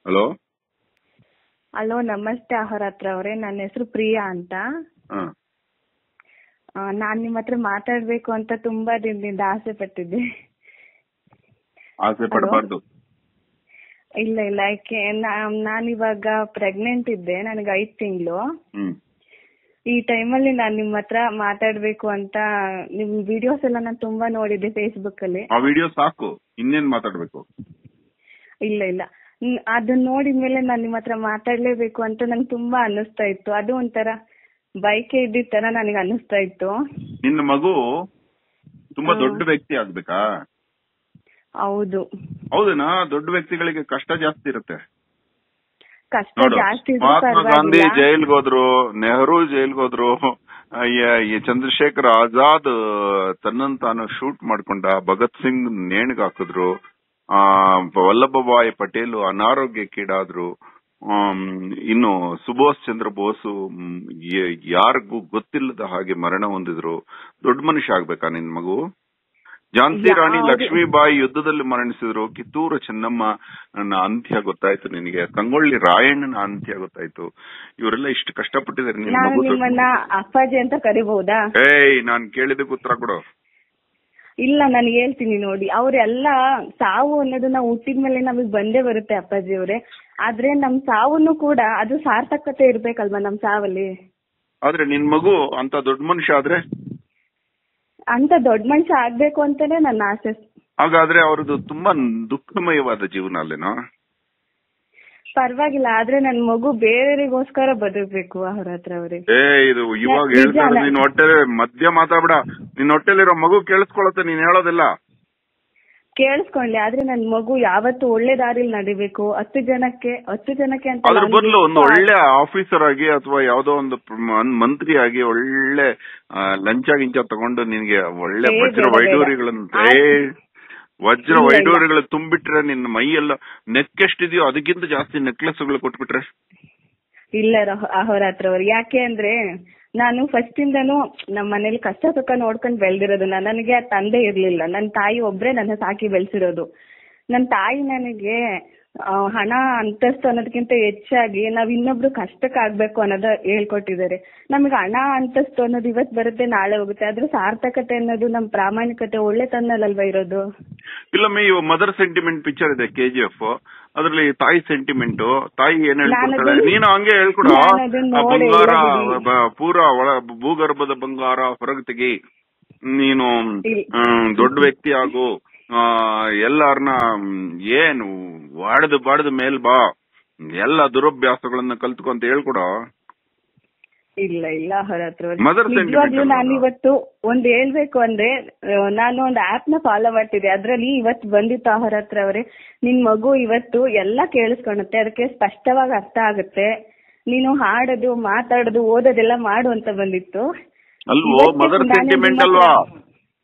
Hello hello ನಮಸ್ತೆ ಅಹೋರಾತ್ರ ಅವರೇ ನನ್ನ ಹೆಸರು ಪ್ರಿಯಾ ಅಂತ ಹಾ ನಾನು ನಿಮ್ಮ ಹತ್ರ ಮಾತಾಡ್ಬೇಕು ಅಂತ ತುಂಬಾ ದಿನದಿಂದ ಆಸೆ ಪಟ್ಟಿದ್ದೆ ಆಸೆ ಪಡಬಾರ್ದು ಇಲ್ಲ ಇಲ್ಲ ಯಾಕೆ ನಾನು ಇವಾಗ ಪ್ರೆಗ್ನೆಂಟ್ ಇದ್ದೆ ನನಗೆ ಐದು ತಿಂಗಳು ಹ್ಮ್ ಈ ಟೈಮಲ್ಲಿ ನಾನು ನಿಮ್ಮ ಹತ್ರ ಮಾತಾಡ್ಬೇಕು ಅಂತ ನಿಮ್ ವಿಡಿಯೋಸ್ ಎಲ್ಲ ನಾನು ತುಂಬಾ ನೋಡಿದ್ದೆ ಫೇಸ್ಬುಕ್ ಅಲ್ಲಿ ಆ ವಿಡಿಯೋ ಸಾಕು ಇನ್ನೇನ್ ಮಾತಾಡ್ಬೇಕು ಇಲ್ಲ ಇಲ್ಲ ನ್- ಅದನ್ನ ನೋಡಿದ್ಮೇಲೆ ನಾನು ನಿಮ್ಮ ಹತ್ರ ಮಾತಾಡ್ಲೇಬೇಕು ಅಂತ ನಂಗೆ ತುಂಬಾ ಅನ್ನಿಸ್ತಾ ಇತ್ತು ಅದು ಒಂಥರ ಬೈಕೆ ಇದ್ದಿದ್ ತರ ನನಗೆ ಅನ್ನಿಸ್ತಾ ಇತ್ತು ನಿನ್ನ ಮಗು ತುಂಬಾ ಹಾ. ದೊಡ್ಡ ವ್ಯಕ್ತಿ ಆಗ್ಬೇಕಾ ಹೌದು ಹೌದೇನಾ ದೊಡ್ಡ ವ್ಯಕ್ತಿಗಳಿಗೆ ಕಷ್ಟ ಜಾಸ್ತಿ ಇರುತ್ತೆ ಕಷ್ಟ ನೋಡು ಜಾಸ್ತಿ ಇದ್ರೂ ಮಹಾತ್ಮ ಗಾಂಧಿ ಪರವಾಗಿಲ್ಲ ಜೈಲ್ಗೆ ಹೋದ್ರು ನೆಹರು ಜೈಲ್ಗೆ ಹೋದ್ರು ಆ, ಯ- ಈ ಚಂದ್ರಶೇಖರ್ ಆಜಾದ್ ತನ್ನನ್ ತಾನು ಶೂಟ್ ಮಾಡ್ಕೊಂಡ ಭಗತ್ ಸಿಂಗ್ ನೇಣಿಗೆ ಹಾಕಿದ್ರು ಆ ವಲ್ಲಭಭಾಯಿ ಪಟೇಲ್ ಅನಾರೋಗ್ಯಕ್ಕೀಡಾದ್ರು ಆಮ್, ಇನ್ನು ಸುಭಾಷ್ ಚಂದ್ರ ಬೋಸು ಮ್, ಯ- ಯಾರಿಗೂ ಗೊತ್ತಿಲ್ಲದ ಹಾಗೆ ಮರಣ ಹೊಂದಿದ್ರು ದೊಡ್ಡ ಮನುಷ್ಯ ಆಗ್ಬೇಕಾ ನಿನ್ ಮಗು ಝಾನ್ಸಿ ಯಾ- ರಾಣಿ ಹೌದು. ಲಕ್ಷ್ಮೀಬಾಯಿ ಯುದ್ಧದಲ್ಲಿ ಮರಣಿಸಿದ್ರು ಕಿತ್ತೂರು ಚೆನ್ನಮ್ಮ ನನ್ನ ಅಂತ್ಯ ಗೊತ್ತಾಯ್ತು ನಿನಗೆ ಸಂಗೊಳ್ಳಿ ರಾಯಣ್ಣನ ಅಂತ್ಯ ಗೊತ್ತಾಯ್ತು ಇವರೆಲ್ಲ ಇಷ್ಟು ಕಷ್ಟಪಟ್ಟಿದ್ದಾರೆ ನಿನ್ ನಾನು ಮಗು ದೊಡ್ಡ ನಿಮ್ಮನ್ನ ಅಪ್ಪಾಜಿ ಅಂತ ಕರಿಬಹುದಾ ಏಯ್ ನಾನ್ ಕೇಳಿದಕ್ಕೆ ಉತ್ತರ ಕೊಡು ಇಲ್ಲ ನಾನು ಹೇಳ್ತೀನಿ ನೋಡಿ ಅವರೆಲ್ಲ ಸಾವು ಅನ್ನೋದು ನಾವು ಹುಟ್ಟಿದ್ಮೇಲೆ ನಮಗೆ ಬಂದೇ ಬರುತ್ತೆ ಅಪ್ಪಾಜಿ ಅವರೇ ಆದ್ರೆ ನಮ್ ಸಾವನ್ನು ಕೂಡ ಅದು ಸಾರ್ಥಕತೆ ಇರ್ಬೇಕಲ್ವಾ ನಮ್ ಸಾವಲ್ಲಿ ಆದ್ರೆ ನಿನ್ ಮಗು ಅಂತ ದೊಡ್ಡ ಮನುಷ್ಯ ಆದ್ರೆ ಅಂತ ದೊಡ್ಡ ಮನುಷ್ಯ ಆಗ್ಬೇಕು ಅಂತಾನೆ ನನ್ನ ಆಸೆ ಹಾಗಾದ್ರೆ ಅವ್ರದ್ದು ತುಂಬಾ ದುಃಖಮಯವಾದ ಜೀವನ ಅಲ್ಲೇನೋ ಪರವಾಗಿಲ್ಲ ಆದ್ರೆ ನನ್ ಮಗು ಬೇರೆಯವರಿಗೋಸ್ಕರ ಬದುಕ್ಬೇಕು ಅವ್ರ ಹತ್ರ ಅವ್ರೆ ಏ ಇದು ಇವಾಗ ನಿಜ ಹೇಳ್ತಾ ಅಲ್ಲ. ನಿನ್ ಹೊಟ್ಟೆ ಮಧ್ಯ ಮಾತಾಡ್ಬೇಡ ನಿನ್ ಹೊಟ್ಟೆಲಿರೋ ಮಗು ಕೇಳಿಸ್ಕೊಳತ್ತೆ ನೀನ್ ಹೇಳೋದಿಲ್ಲ ಕೇಳಿಸ್ಕೊಂಡ್ಲಿ ಆದ್ರೆ ನನ್ ಮಗು ಯಾವತ್ತು ಒಳ್ಳೆ ದಾರಿಲಿ ನಡಿಬೇಕು ಹತ್ತು ಜನಕ್ಕೆ ಹತ್ತು ಜನಕ್ಕೆ ಅಂತ ಅದ್ರ ನಾನು ಬದಲು ಒಂದು ಎಷ್ಟು ಒಳ್ಳೆ ಆಫೀಸರ್ ಆಗಿ ಅಥವಾ ಯಾವ್ದೋ ಒಂದು ಪ್ರ- ಮನ್- ಮಂತ್ರಿ ಆಗಿ ಒಳ್ಳೆ ಆ, ಲಂಚ ಗಿಂಚ ತಗೊಂಡು ನಿನ್ಗೆ ಒಳ್ಳೆ ಏ, ವಜ್ರ ಬೇಡ, ಬೇಡ. ವೈಡೂರಿಗಳನ್ನು ಆ- ಏ ವಜ್ರ ಇಲ್ಲ, ಇಲ್ಲ. ವೈಡೂರಿಗಳು ತುಂಬಿಟ್ರೆ ನಿನ್ನ ಮೈಯೆಲ್ಲ ನೆಕ್ ಎಷ್ಟಿದೆಯೋ ಅದಕ್ಕಿಂತ ಜಾಸ್ತಿ ನೆಕ್ಲೆಸ್ಗಳು ಕೊಟ್ಬಿಟ್ರೆ ಇಲ್ಲ ಅಹೋರಾತ್ರ ಅವ್ರು ಯಾಕೆ ಅಂದ್ರೆ ನಾನು ಫಸ್ಟ್ ಇಂದನು ನಮ್ಮ ಮನೇಲಿ ಕಷ್ಟ ಸುಖ ನೋಡ್ಕೊಂಡ್ ಬೆಳ್ದಿರೋದು ನಾನು ನನಗೆ ಆ ತಂದೆ ಇರ್ಲಿಲ್ಲ ನನ್ನ ತಾಯಿ ಒಬ್ರೇ ನನ್ನ ಸಾಕಿ ಬೆಳೆಸಿರೋದು ನನ್ನ ತಾಯಿ ನನಗೆ ಆ, ಹಣ ಅಂತಸ್ತು ಅನ್ನೋದಕ್ಕಿಂತ ಹೆಚ್ಚಾಗಿ ನಾವ್ ಇನ್ನೊಬ್ರು ಕಷ್ಟಕ್ಕೆ ಆಗ್ಬೇಕು ಅನ್ನೋದ ಹೇಳ್ಕೊಟ್ಟಿದ್ದಾರೆ ನಮಗೆ ಹಣ ಅಂತಸ್ತು ಅನ್ನೋದು ಇವತ್ ಬರುತ್ತೆ ನಾಳೆ ಹೋಗುತ್ತೆ ಆದ್ರೆ ಸಾರ್ಥಕತೆ ಅನ್ನೋದು ನಮ್ ಪ್ರಾಮಾಣಿಕತೆ ಒಳ್ಳೆತನದಲ್ವಾ ಇರೋದು ಇಲ್ಲೊಮ್ಮೆ ಇವ ಮದರ್ ಸೆಂಟಿಮೆಂಟ್ ಪಿಕ್ಚರ್ ಇದೆ ಕೆ ಜಿ ಎಫ್ ಅದ್ರಲ್ಲಿ ತಾಯಿ ಸೆಂಟಿಮೆಂಟ್ ತಾಯಿ ಏನ್ ಹೇಳ್ಕೊಡ್ತಾಳೆ ಅದನ್ನ- ನೀನು ಹಂಗೆ ಹೇಳ್ಕೊಡ ನಾನು ಅದನ್ನ ಆ ನೋಡೇ ಬಂಗಾರ ಇಲ್ಲ ಬಿಡಿ. ಬ- ಪೂರಾ ಒಳ ಭೂಗರ್ಭದ ಬಂಗಾರ ಹೊರಗೆ ತೆಗಿ ನೀನು ಇಲ್ಲ. ಹ್ಮ್, ದೊಡ್ಡ ವ್ಯಕ್ತಿ ಆಗು ಆ, ಎಲ್ಲಾರ್ನ ಮ್, ಏನು ವಾಡ್ದು ಬಾಡ್ದ ಮೇಲ್ ಬಾ ಎಲ್ಲ ದುರಭ್ಯಾಸಗಳನ್ನ ಕಲ್ತ್ಕೊ ಅಂತ ಹೇಳ್ಕೊಡ ಇಲ್ಲ ಇಲ್ಲ ಅವ್ರ ಹತ್ರ Mother sentiment ನಿಜವಾಗ್ಲೂ ಅಲ್ವಾ? ನಾನು ಇವತ್ತು ಒಂದ್ ಹೇಳ್ಬೇಕು ಅಂದ್ರೆ ಆ, ನಾನು ಒಂದು ಆಪ್ ನ ಫಾಲೋ ಮಾಡ್ತಿದ್ದೆ ಅದ್ರಲ್ಲಿ ಇವತ್ತು ಬಂದಿತ್ತು ಅವ್ರ ಹತ್ರ ಅವರೇ ನಿನ್ ಮಗು ಇವತ್ತು ಎಲ್ಲ ಕೇಳಿಸ್ಕೊಳುತ್ತೆ ಅದಕ್ಕೆ ಸ್ಪಷ್ಟವಾಗಿ ಅರ್ಥ ಆಗುತ್ತೆ ನೀನು ಹಾಡೋದು ಮಾತಾಡೋದು ಓದೋದೆಲ್ಲ ಮಾಡು ಅಂತ ಬಂದಿತ್ತು ಅಲ್ವೋ ಇವತ್ತೇ ಮದರ್ ನಾನು ಸೆಂಟಿಮೆಂಟ್ ನಿಮ್ಮ ಅಲ್ವಾ ಹತ್ರ-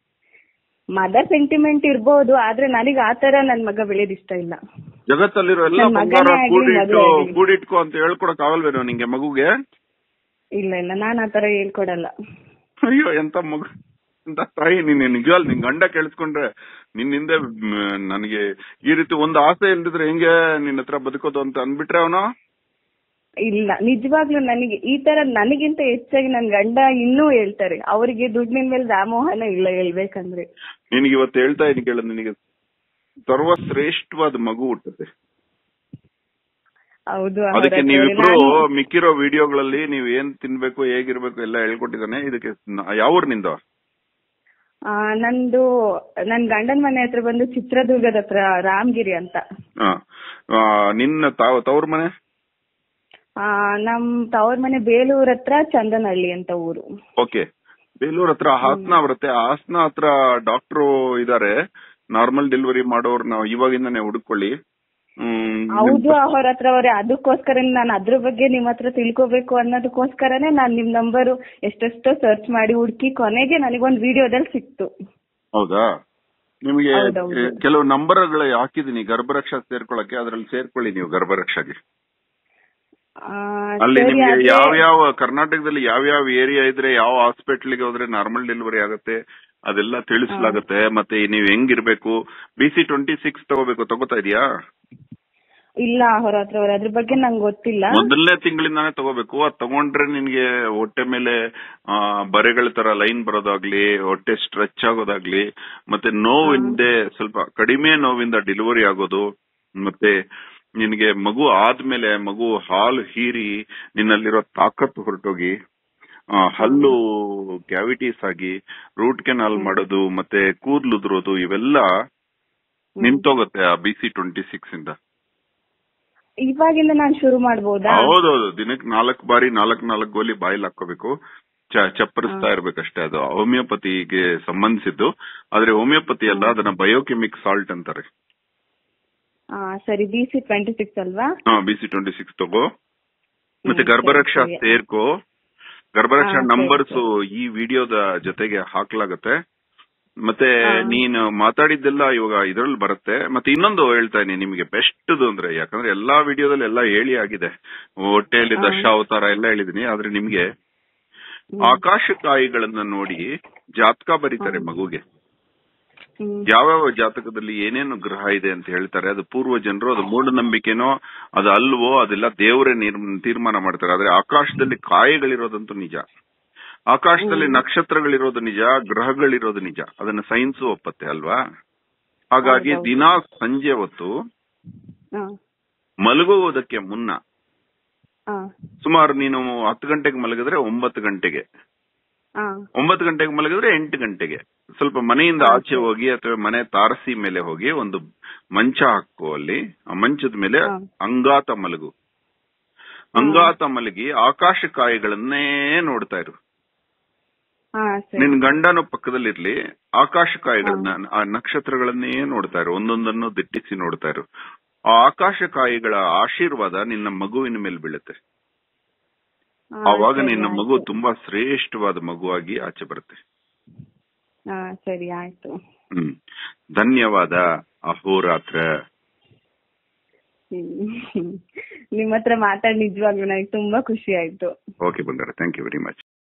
ಮದರ್ ಸೆಂಟಿಮೆಂಟ್ ಇರ್ಬೋದು ಆದ್ರೆ ನನಗೆ ಆತರ ನನ್ ಮಗ ಬೆಳೆಯೋದ್ ಇಷ್ಟ ಇಲ್ಲ ಜಗತ್ತಲ್ಲಿರೋ ಎಲ್ಲ ನನ್ ಮಗನೇ ಬಂಗಾರ ಆಗ್ಲಿ, ಕೂಡಿಟ್ಟು ಮದುವೆ ಆಗ್ಲಿ. ಕೂಡಿಟ್ಕೊ ಅಂತ ಹೇಳ್ಕೊಡಕ್ ಆಗಲ್ವೇನೋ ನಿಂಗೆ ಮಗುಗೆ ಇಲ್ಲ ಇಲ್ಲ ನಾನ್ ಆತರ ಹೇಳ್ಕೊಡಲ್ಲ ಅಯ್ಯೋ ಎಂತ ಮಗು ಎಂತ ತಾಯಿ ನೀನ್ ನಿಜವಾಲ್ ನಿನ್ ಗಂಡ ಕೇಳಿಸ್ಕೊಂಡ್ರೆ ನಿನ್ನಿಂದ ನನಗೆ ಈ ರೀತಿ ಒಂದು ಆಸೆ ಇಲ್ದಿದ್ರೆ ಹೆಂಗೆ ನಿನ್ನ ಹತ್ರ ಬದುಕೋದು ಅಂತ ಅಂದ್ಬಿಟ್ರೆ ಅವನು ಇಲ್ಲ ನಿಜವಾಗ್ಲೂ ನನಗೆ ಈ ತರ ನನಗಿಂತ ಹೆಚ್ಚಾಗಿ ನನ್ ಗಂಡ ಇನ್ನೂ ಹೇಳ್ತಾರೆ ಅವರಿಗೆ ದುಡ್ಡಿನ ಮೇಲೆ ವ್ಯಾಮೋಹನ ಇಲ್ಲ ಹೇಳ್ಬೇಕಂದ್ರೆ ನಿನಗೆ ಇವತ್ತು ಹೇಳ್ತಾ ಇದೀನಿ ಕೇಳ ನಿನಗೆ ಸರ್ವಶ್ರೇಷ್ಠವಾದ ಮಗು ಹುಟ್ಟುತ್ತೆ ಹೌದು ಅದಕ್ಕೆ ಅವರ ನೀವಿಬ್ರು ನಾನು- ಮಿಕ್ಕಿರೋ ವಿಡಿಯೋಗಳಲ್ಲಿ ನೀವ್ ಏನ್ ತಿನ್ಬೇಕು ಹೇಗಿರ್ಬೇಕು ಎಲ್ಲ ಹೇಳ್ಕೊಟ್ಟಿದ್ದಾನೆ ಇದಕ್ಕೆ ನ- ಯಾವ ಊರಿನಿಂದ ಆ, ನಂದು ನನ್ ಗಂಡನ ಮನೆ ಹತ್ರ ಬಂದು ಚಿತ್ರದುರ್ಗದ ಹತ್ರ ರಾಮಗಿರಿ ಅಂತ ಆ, ಆ, ನಿನ್ನ ತಾವ್ ತವ್ರ ಮನೆ ಆ, ನಮ್ ತವ್ರ ಮನೆ ಬೇಲೂರ್ ಹತ್ರ ಚಂದನಹಳ್ಳಿ ಅಂತ ಊರು ಓಕೆ ಬೇಲೂರ್ ಹತ್ರ ಹಾಸನ ಬರುತ್ತೆ ಹಾಸನ ಹತ್ರ ಡಾಕ್ಟ್ರು ಇದಾರೆ ನಾರ್ಮಲ್ ಡೆಲಿವರಿ ಮಾಡೋರ್ನ ಇವಾಗಿಂದಾನೆ ಹುಡುಕೊಳ್ಳಿ ಹ್ಮ್, ಹೌದು ಅವ್ರ ಹತ್ರ ಅವ್ರೆ ಅದಕ್ಕೋಸ್ಕರ ನಾನು ಅದ್ರ ಬಗ್ಗೆ ನಿಮ್ ಹತ್ರ ತಿಳ್ಕೊಬೇಕು ಅನ್ನೋದಕ್ಕೋಸ್ಕರನೇ ನಾನ್ ನಿಮ್ ನಂಬರು ಎಷ್ಟೆಷ್ಟೋ ಸರ್ಚ್ ಮಾಡಿ ಹುಡುಕಿ ಕೊನೆಗೆ ನನಗೊಂದ್ ವಿಡಿಯೋದಲ್ಲಿ ಸಿಕ್ತು ಹೌದಾ ನಿಮಗೆ ಹೌದೌದು. ಎ, ಕೆಲವು ನಂಬರ್ಗಳು ಹಾಕಿದೀನಿ ಗರ್ಭರಕ್ಷಾ ಸೇರ್ಕೊಳಕ್ಕೆ ಅದ್ರಲ್ಲಿ ಸೇರ್ಕೊಳ್ಳಿ ನೀವು ಗರ್ಭರಕ್ಷಾಗೆ ಆ, ಅಲ್ಲಿ ಸರಿ, ನಿಮ್ಗೆ ಅದೇ- ಯಾವ ಯಾವ ಕರ್ನಾಟಕದಲ್ಲಿ ಯಾವ ಯಾವ ಏರಿಯಾ ಇದ್ರೆ ಯಾವ ಹಾಸ್ಪಿಟಲ್ಗೆ ಹೋದ್ರೆ ನಾರ್ಮಲ್ ಡೆಲಿವರಿ ಆಗುತ್ತೆ ಅದೆಲ್ಲ ತಿಳಿಸಲಾಗುತ್ತೆ ಮತ್ತೆ ನೀವ್ ಹೆಂಗಿರ್ಬೇಕು ಬಿ ಸಿ ಟ್ವೆಂಟಿ ಸಿಕ್ಸ್ ತಗೋಬೇಕು ತಗೋತಾ ಇದೀಯಾ ಇಲ್ಲ ಅಹೋರಾತ್ರ ಅವ್ರೆ ಅದ್ರ ಬಗ್ಗೆ ನಂಗೆ ಗೊತ್ತಿಲ್ಲ ಮೊದಲನೇ ತಿಂಗಳಿಂದಾನೇ ತಗೋಬೇಕು ಅದ್ ತಗೊಂಡ್ರೆ ನಿನ್ಗೆ ಹೊಟ್ಟೆ ಮೇಲೆ ಆ, ಬರೆಗಳ ತರ ಲೈನ್ ಬರೋದಾಗ್ಲಿ ಹೊಟ್ಟೆ ಸ್ಟ್ರೆಚ್ ಆಗೋದಾಗ್ಲಿ ಮತ್ತೆ ನೋವಿಂದೆ ಸ್ವಲ್ಪ ಕಡಿಮೆ ನೋವಿಂದ ಡೆಲಿವರಿ ಆಗೋದು ಮತ್ತೆ ನಿನಗೆ ಮಗು ಆದ್ಮೇಲೆ ಮಗು ಹಾಲು ಹೀರಿ ನಿನ್ನಲ್ಲಿರೋ ತಾಕತ್ತು ಹೊರಟೋಗಿ ಆ, ಹಲ್ಲು ಕ್ಯಾವಿಟೀಸ್ ಆಗಿ ರೂಟ್ ಕೆನಾಲ್ ಮಾಡೋದು ಮತ್ತೆ ಕೂದ್ಲು ಉದುರೋದು ಇವೆಲ್ಲ ನಿಂತೋಗುತ್ತೆ ಆ ಬಿ ಸಿ ಟ್ವೆಂಟಿ ಸಿಕ್ಸ್ ಇಂದ ಇವಾಗಿಂದ ನಾನ್ ಶುರು ಮಾಡ್ಬೋದಾ ಹೌದೌದು ದಿನಕ್ಕೆ ನಾಲ್ಕು ಬಾರಿ ನಾಲ್ಕ್ ನಾಲ್ಕು ಗೋಲಿ ಬಾಯಿಲ್ ಹಾಕೋಬೇಕು ಚ- ಚಪ್ಪರಿಸ್ತಾ ಇರ್ಬೇಕಷ್ಟೇ ಅದು ಹೋಮಿಯೋಪತಿಗೆ ಸಂಬಂಧಿಸಿದ್ದು ಆದ್ರೆ ಹೋಮಿಯೋಪತಿ ಅಲ್ಲ ಅದನ್ನ ಬಯೋಕೆಮಿಕ್ ಸಾಲ್ಟ್ ಅಂತಾರೆ ಆ, ಸರಿ ಬಿ ಸಿ ಟ್ವೆಂಟಿ ಸಿಕ್ಸ್ ಅಲ್ವಾ ಹಾ ಬಿ ಸಿ ಟ್ವೆಂಟಿ ಸಿಕ್ಸ್ ತಗೋ ಮತ್ತೆ ಹ್ಮ್, ಗರ್ಭರಕ್ಷಾ ಸರಿ, ಸರಿ. ಸೇರ್ಕೋ ಗರ್ಭರಕ್ಷಾ ಹಾ, ಸರಿ, ನಂಬರ್ಸ್ ಈ ವಿಡಿಯೋದ ಜೊತೆಗೆ ಹಾಕ್ಲಾಗತ್ತೆ ಮತ್ತೆ ಹಾ. ನೀನು ಮಾತಾಡಿದ್ದೆಲ್ಲ ಇವಾಗ ಇದ್ರಲ್ಲಿ ಬರುತ್ತೆ ಮತ್ತೆ ಇನ್ನೊಂದು ಹೇಳ್ತಾ ಇದೀನಿ ನಿಮಗೆ ಬೆಸ್ಟ್ ಅಂದ್ರೆ ಯಾಕಂದ್ರೆ ಎಲ್ಲಾ ವಿಡಿಯೋದಲ್ಲಿ ಎಲ್ಲ ಹೇಳಿ ಆಗಿದೆ ಹೊಟ್ಟೆಯಲ್ಲಿ ಹಾ. ದಶಾವತಾರ ಎಲ್ಲ ಹೇಳಿದೀನಿ ಆದ್ರೆ ನಿಮ್ಗೆ ಹ್ಮ್. ಆಕಾಶಕಾಯಿಗಳನ್ನ ನೋಡಿ ಜಾತಕ ಬರೀತಾರೆ ಮಗುಗೆ ಹ್ಮ್. ಯಾವ್ಯಾವ ಜಾತಕದಲ್ಲಿ ಏನೇನು ಗ್ರಹ ಇದೆ ಅಂತ ಹೇಳ್ತಾರೆ ಅದು ಪೂರ್ವ ಜನರು ಅದು ಮೂಢನಂಬಿಕೆನೋ ಅದು ಅಲ್ವೋ ಅದೆಲ್ಲ ದೇವರೇ ನೀರ್- ತೀರ್ಮಾನ ಮಾಡ್ತಾರೆ ಆದ್ರೆ ಆಕಾಶದಲ್ಲಿ ಕಾಯಿಗಳಿರೋದಂತೂ ನಿಜ ಆಕಾಶದಲ್ಲಿ ನಕ್ಷತ್ರಗಳಿರೋದು ನಿಜ ಗ್ರಹಗಳಿರೋದು ನಿಜ ಅದನ್ನ ಸೈನ್ಸ್ ಒಪ್ಪತ್ತೆ ಅಲ್ವಾ ಹಾಗಾಗಿ ಹೌದೌದು. ದಿನಾ ಸಂಜೆ ಹೊತ್ತು ಆ, ಮಲಗುವುದಕ್ಕೆ ಮುನ್ನ ಆ, ಸುಮಾರು ನೀನು ಹತ್ತು ಗಂಟೆಗೆ ಮಲಗಿದ್ರೆ ಒಂಬತ್ತು ಗಂಟೆಗೆ ಆ, ಒಂಬತ್ತು ಗಂಟೆಗೆ ಮಲಗಿದ್ರೆ ಎಂಟು ಗಂಟೆಗೆ ಸ್ವಲ್ಪ ಮನೆಯಿಂದ ಹಾ, ಆಚೆ ಹೋಗಿ ಅಥವಾ ಮನೆ ತಾರಸಿ ಮೇಲೆ ಹೋಗಿ ಒಂದು ಮಂಚ ಹಾಕೋ ಅಲ್ಲಿ ಆ ಮಂಚದ ಮೇಲೆ ಹಾ. ಅಂಗಾತ ಮಲಗು ಅಂಗಾತ ಮಲಗಿ ಆಕಾಶ ಕಾಯಿಗಳನ್ನೇ ನೋಡ್ತಾ ಇರು ಆ, ಸರಿ ನಿನ್ ಗಂಡನ ಪಕ್ಕದಲ್ಲಿರ್ಲಿ ಆಕಾಶ ಕಾಯಿಗಳನ್ನ ಆ ನಕ್ಷತ್ರಗಳನ್ನೇ ನೋಡ್ತಾ ಇರು ಒಂದೊಂದನ್ನು ದಿಟ್ಟಿಸಿ ನೋಡ್ತಾ ಇರು ಆ ಆಕಾಶ ಕಾಯಿಗಳ ಆಶೀರ್ವಾದ ನಿನ್ನ ಮಗುವಿನ ಮೇಲೆ ಬೀಳುತ್ತೆ ಆ, ಆವಾಗ ಸರಿ, ನಿನ್ನ ಆಯ್ತು. ಮಗು ತುಂಬಾ ಶ್ರೇಷ್ಠವಾದ ಮಗುವಾಗಿ ಆಚೆ ಬರುತ್ತೆ ಆ, ಸರಿ ಆಯ್ತು ಹ್ಮ್ ಧನ್ಯವಾದ ಅಹೋರಾತ್ರ ಹ್ಮ್. ನಿಮ್ ಹತ್ರ ಮಾತಾಡಿ ನಿಜವಾಗ್ಲೂ ನನಗೆ ತುಂಬಾ ಖುಷಿ ಆಯ್ತು ಓಕೆ ಬಂಗಾರ ಥ್ಯಾಂಕ್ ಯು ವೆರಿ ಮಚ್